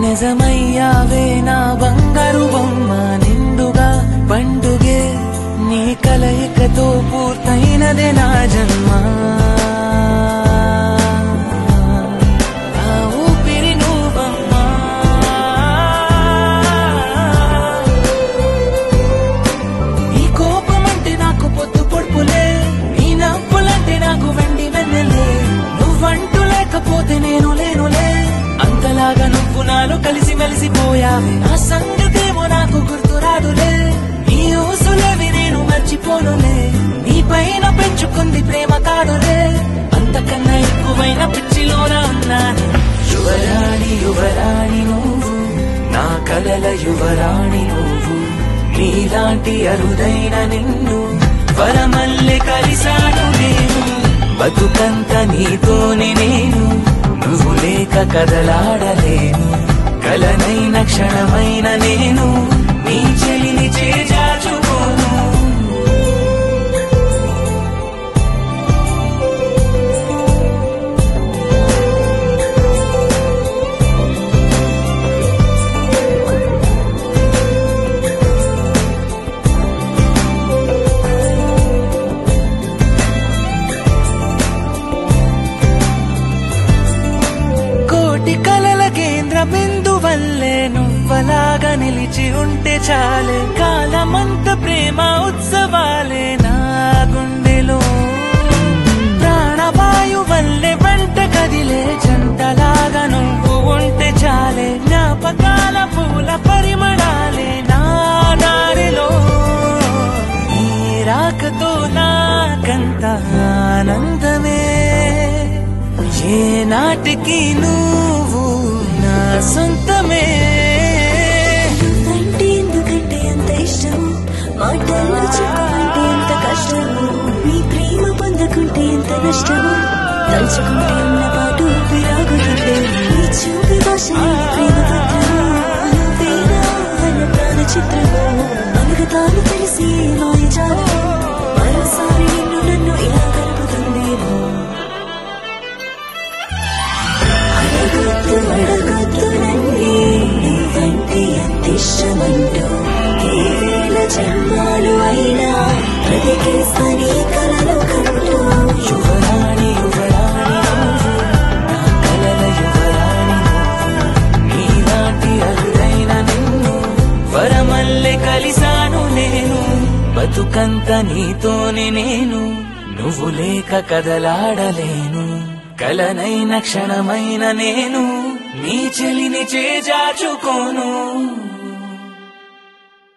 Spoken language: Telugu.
నిజమయ్యావే నా బంగారు బొమ్మ నిండుగా పండుగే నీ కలయికతో పూర్తయినదే నా జన్మ నా ఊపిరి నువ్వమ్మా నీ కోపమంటే నాకు పొద్దు పొడుపులే నీ నవ్వులంటే నాకు వెండి వెన్నెలే నువ్వంటూ లేకపోతే నేను లేనులే అంతలాగా నువ్వు నాలో కలిసి మెలిసిపోయావే నా సంగతేమో నాకు గుర్తురాదులే నీ ఊసులేవి నేను మర్చిపోనులే నీ పైన పెంచుకుంది ప్రేమ కాదులే అంతకన్నా ఎక్కువైన పిచ్చిలోన ఉన్నాను యువరాణి యువరాణి నువ్వు నా కలల యువరాణి నువ్వు నీలాంటి అరుదైన నిన్ను వరమల్లె కలిశాను నేను బతుకంత నీతోని నేను నువ్వు లేక కదలాడలేను కలనైన క్షణమైన నేను నీ చెలిని చేజాచుకోను కోటి కలల కేంద్ర బిందు వల్లే నువ్వలాగా నిలిచి ఉంటే చాలే కాలమంత ప్రేమ ఉత్సవాలే నా గుండెలో ప్రాణవాయు వల్లే వెంట కదిలే జంటలాగా నువ్వు ఉంటే చాలే జ్ఞాపకాల పూల పరిమళాలే నా దారిలో నీ రాకతో నాకంత ఆనందమే ఏ నాటికి నువ్వు నా సొంతమే అంటే ఎందుకంటే అంత ఇష్టం మాటల్లో చెప్పమంటే ఎంత కష్టము నీ ప్రేమ పొందకుంటే ఎంత నష్టము తలుచుకుంటే ఉన్న పాటు విరాగుతుంటే నీ చూపి భాష ప్రేమ పత్రము నువ్వేనా అన్న ప్రాణ చిత్రము అలుగుతాను తెలిసి మాయ జాలము మరోసారి నిన్ను నన్ను ఇలా కలుపుతుందేమో అడగొద్దు అడగొద్దు నన్నే నువ్వంటే ఎంత ఇష్టమంటూ ఏ వేల జన్మాలు అయినా బ్రతికేస్తానే కలలో కంటూ యువరాణి యువరాణి నువ్వు నా కలల యువరాణి నువ్వు నీలాంటి అరుదైన నిన్ను వరమల్లె కలిసాను నేను బతుకంత నీతోనే నేను నువ్వు లేక కదలాడలేను కలనైన క్షణమైన నేను నీ చెలిని చేజాచుకోను